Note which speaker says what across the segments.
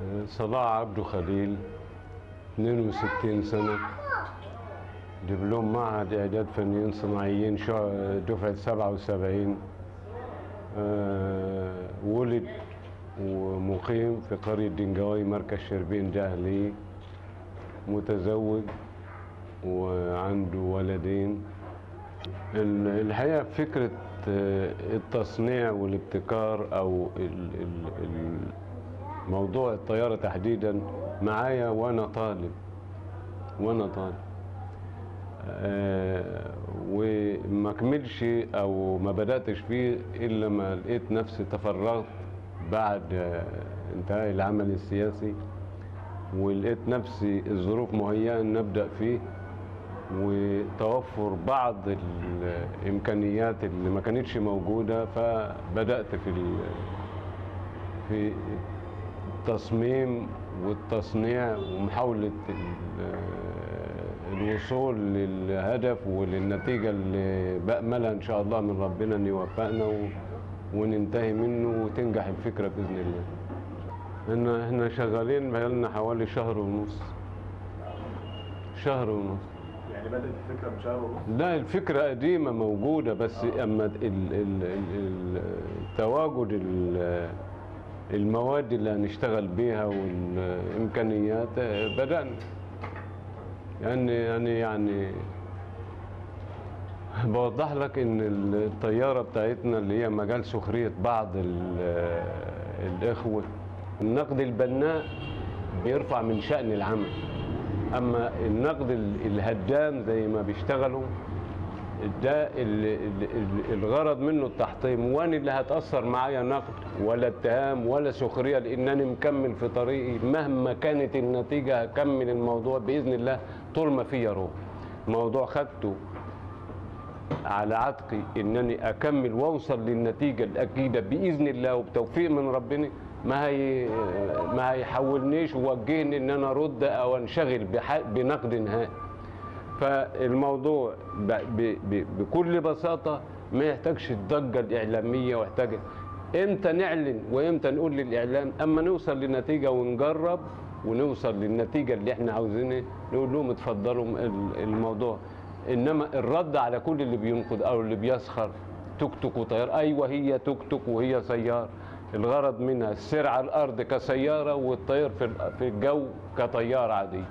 Speaker 1: صلاح عبده خليل 62 سنة دبلوم معهد إعداد فنيين صناعيين شع- دفعة 77 آه، ولد ومقيم في قرية دنجاوي مركز شربين دهلي متزوج وعنده ولدين ال- الحقيقة فكرة آه، التصنيع والابتكار أو ال- ال- ال- موضوع الطيارة تحديدا معايا وأنا طالب وأنا طالب آه، وما كملش أو ما بدأتش فيه إلا ما لقيت نفسي تفرغت بعد آه، انتهاء العمل السياسي ولقيت نفسي الظروف مهيئة أن نبدأ فيه وتوفر بعض الإمكانيات اللي ما كانتش موجودة فبدأت في ال- في التصميم والتصنيع ومحاولة ال- الوصول للهدف وللنتيجة اللي بأملها إن شاء الله من ربنا أن يوفقنا و- وننتهي منه وتنجح الفكرة بإذن الله إحنا إحنا شغالين بقالنا حوالي شهر ونص شهر ونص
Speaker 2: يعني بدات الفكره من شهر ونص
Speaker 1: لا الفكرة قديمة موجودة بس أما ال- ال- ال- ال- تواجد ال- المواد اللي هنشتغل بيها والإمكانيات آه، بدأنا يعني يعني يعني بوضح لك ان الطيارة بتاعتنا اللي هي مجال سخرية بعض ال- الإخوة النقد البناء بيرفع من شأن العمل اما النقد ال- الهدام زي ما بيشتغلوا ده ال- ال- ال- الغرض منه التحطيم وانا اللي هتاثر معايا نقد ولا اتهام ولا سخريه لانني مكمل في طريقي مهما كانت النتيجه هكمل الموضوع باذن الله طول ما فيا روح موضوع خدته على عاتقي انني اكمل واوصل للنتيجه الاكيده باذن الله وبتوفيق من ربنا ما هي ما هيحولنيش ووجهني ان انا ارد او انشغل بح- بنقد نهائي فالموضوع ب ب ب بكل بساطه ما يحتاجش الضجه الاعلاميه ويحتاج امتى نعلن وامتى نقول للاعلام اما نوصل لنتيجه ونجرب ونوصل للنتيجه اللي احنا عاوزينها نقول لهم اتفضلوا ال- الموضوع انما الرد على كل اللي بينقد او اللي بيسخر توك توك وطيار ايوه هي توك توك وهي سيار الغرض منها السير على الارض كسياره والطير في ال- في الجو كطياره عاديه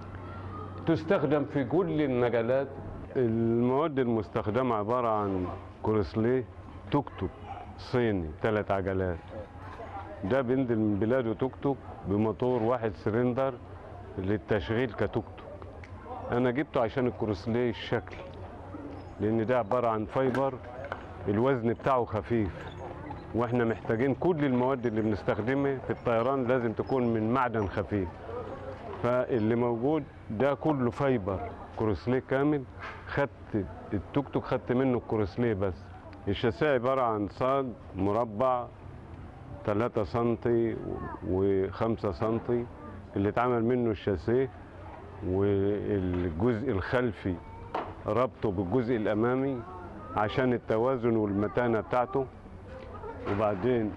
Speaker 1: تستخدم في كل المجالات المواد المستخدمة عبارة عن كروسليه توك توك صيني ثلاث عجلات ده بينزل من بلاده توك توك بموتور واحد سلندر للتشغيل كتوك توك انا جبته عشان الكروسليه الشكل لان ده عبارة عن فايبر الوزن بتاعه خفيف واحنا محتاجين كل المواد اللي بنستخدمها في الطيران لازم تكون من معدن خفيف فاللي موجود ده كله فايبر كروسليه كامل خدت التوك توك خدت منه الكروسليه بس الشاسيه عباره عن صاج مربع 3 سنتي و5 سنتي اللي اتعمل منه الشاسيه والجزء الخلفي ربطه بالجزء الامامي عشان التوازن والمتانه بتاعته وبعدين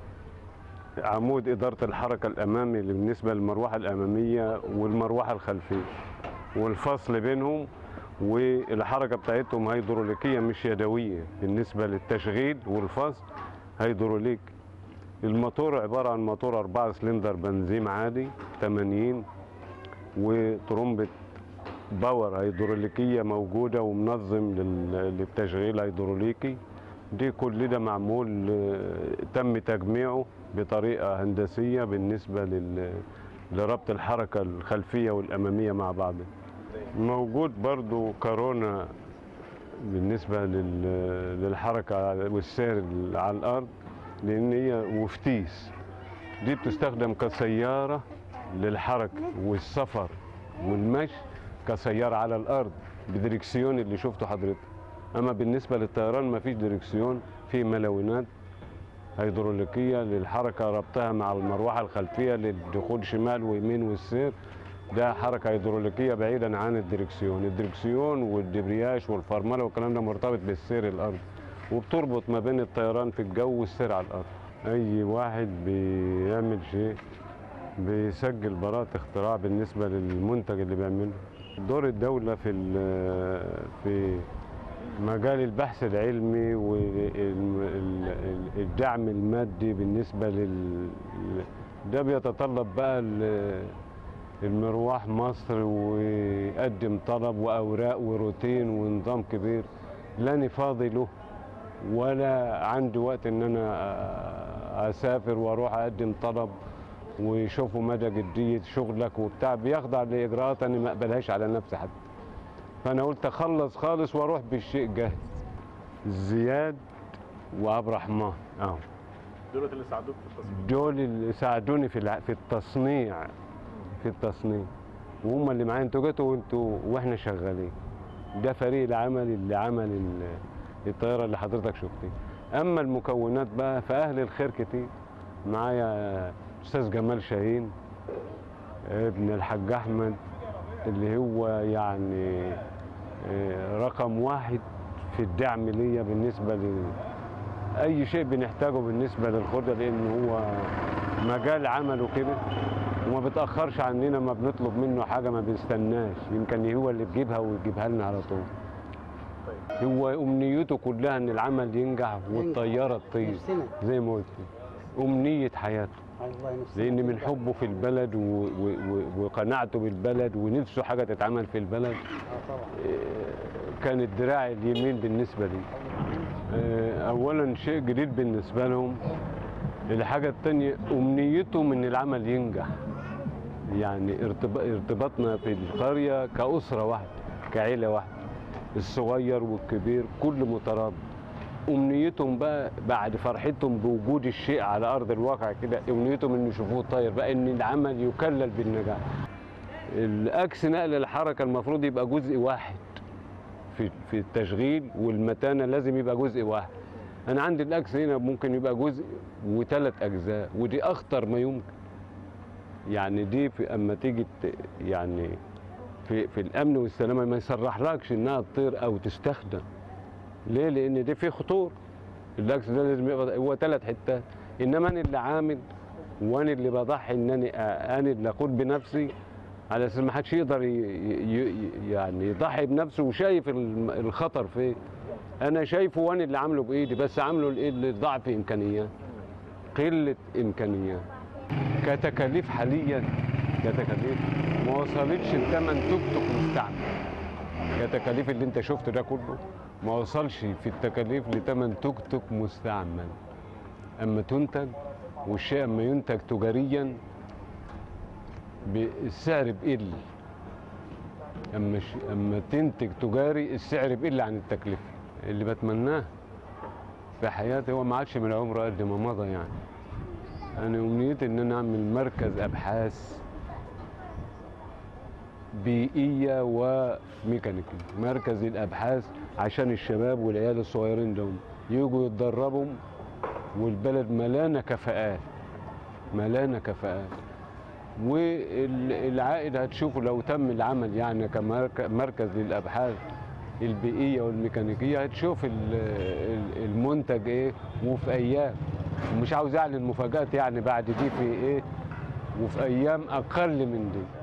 Speaker 1: عمود إدارة الحركة الأمامي اللي بالنسبة للمروحة الأمامية والمروحة الخلفية والفصل بينهم والحركة بتاعتهم هيدروليكية مش يدوية بالنسبة للتشغيل والفصل هيدروليك الموتور عبارة عن موتور أربعة سلندر بنزين عادي 80 وترمبة باور هيدروليكية موجودة ومنظم لل- للتشغيل هيدروليكي دي كل ده معمول آه، تم تجميعه بطريقة هندسية بالنسبة لل- لربط الحركة الخلفية والأمامية مع بعض موجود برضو كورونا بالنسبة لل- للحركة والسير على الأرض لأن هي وفتيس دي بتستخدم كسيارة للحركة والسفر والمشي كسيارة على الأرض بدريكسيون اللي شفته حضرتك أما بالنسبة للطيران ما فيش دريكسيون في ملونات هيدروليكية للحركة ربطها مع المروحة الخلفية للدخول شمال ويمين والسير ده حركة هيدروليكية بعيدا عن الدريكسيون الدريكسيون والدبرياج والفرملة والكلام ده مرتبط بالسير الأرض وبتربط ما بين الطيران في الجو والسير على الأرض أي واحد بيعمل شيء بيسجل براءة اختراع بالنسبة للمنتج اللي بيعمله دور الدولة في ال- في مجال البحث العلمي والدعم المادي بالنسبة لل ده بيتطلب بقى ال- المروح مصر ويقدم طلب وأوراق وروتين ونظام كبير لاني فاضي له ولا عندي وقت ان انا اسافر واروح اقدم طلب ويشوفوا مدى جديه شغلك وبتاع بيخضع لاجراءات انا ما اقبلهاش على نفسي حتى فانا قلت اخلص خالص واروح بالشيء جاهز زياد وعبد الرحمن اه
Speaker 2: دول اللي ساعدوك في التصميم
Speaker 1: دول اللي ساعدوني في الع- في التصنيع في التصنيع وهم اللي معايا انتوا جيتوا وانتوا واحنا شغالين ده فريق العمل اللي عمل ال- الطياره اللي حضرتك شفتيها اما المكونات بقى فاهل الخير كتير معايا استاذ جمال شاهين ابن الحاج احمد اللي هو يعني آه، رقم واحد في الدعم ليا بالنسبه ل اي شيء بنحتاجه بالنسبه للخردة لان هو مجال عمله كده وما بتاخرش عننا ما بنطلب منه حاجه ما بنستناش يمكن هو اللي بيجيبها ويجيبها لنا على طول
Speaker 2: طيب
Speaker 1: هو امنيته كلها ان العمل ينجح والطياره تطير
Speaker 3: نفسنا
Speaker 1: زي ما قلت امنيه حياته
Speaker 3: والله نفسنا
Speaker 1: لان من حبه في البلد و... و... و... وقناعته بالبلد ونفسه حاجه تتعمل في البلد
Speaker 3: اه طبعا
Speaker 1: كان الدراع اليمين بالنسبه لي آه، اولا شيء جديد بالنسبه لهم الحاجه الثانيه امنيتهم ان العمل ينجح يعني ارتب- ارتباطنا في القريه كاسره واحده كعيله واحده الصغير والكبير كل مترابط امنيتهم بقى بعد فرحتهم بوجود الشيء على ارض الواقع كده امنيتهم ان يشوفوه طاير بقى ان العمل يكلل بالنجاح الاكس نقل الحركه المفروض يبقى جزء واحد في في التشغيل والمتانه لازم يبقى جزء واحد انا عندي الاكس هنا ممكن يبقى جزء وثلاث اجزاء ودي اخطر ما يمكن يعني دي في اما تيجي ت- يعني في في الامن والسلامه ما يصرحلكش انها تطير او تستخدم ليه لان دي في خطور الاكس ده لازم يبقى هو ثلاث حتات انما انا اللي عامل وانا اللي بضحي ان انا انا اللي اقود بنفسي على اساس ما حدش يقدر ي- ي- ي- يعني يضحي بنفسه وشايف الم- الخطر فين انا شايفه وانا اللي عامله بايدي بس عامله لايه لضعف امكانيات قله امكانيات كتكاليف حاليا كتكاليف ما وصلتش لثمن توك توك مستعمل كتكاليف اللي انت شفته ده كله ما وصلش في التكاليف لثمن توك توك مستعمل اما تنتج والشيء اما ينتج تجاريا ب- السعر بيقل اما ش... اما تنتج تجاري السعر بيقل عن التكلفه اللي بتمناه في حياتي هو ما عادش من العمر قد ما مضى يعني انا امنيتي ان انا اعمل مركز ابحاث بيئيه وميكانيكيه مركز الابحاث عشان الشباب والعيال الصغيرين دول يجوا يتدربوا والبلد ملانه كفاءات ملانه كفاءات والعائد هتشوفه لو تم العمل يعني كمركز للابحاث البيئيه والميكانيكيه هتشوف ال- ال- المنتج ايه وفي ايام مش عاوز اعلن مفاجات يعني بعد دي في ايه وفي ايام اقل من دي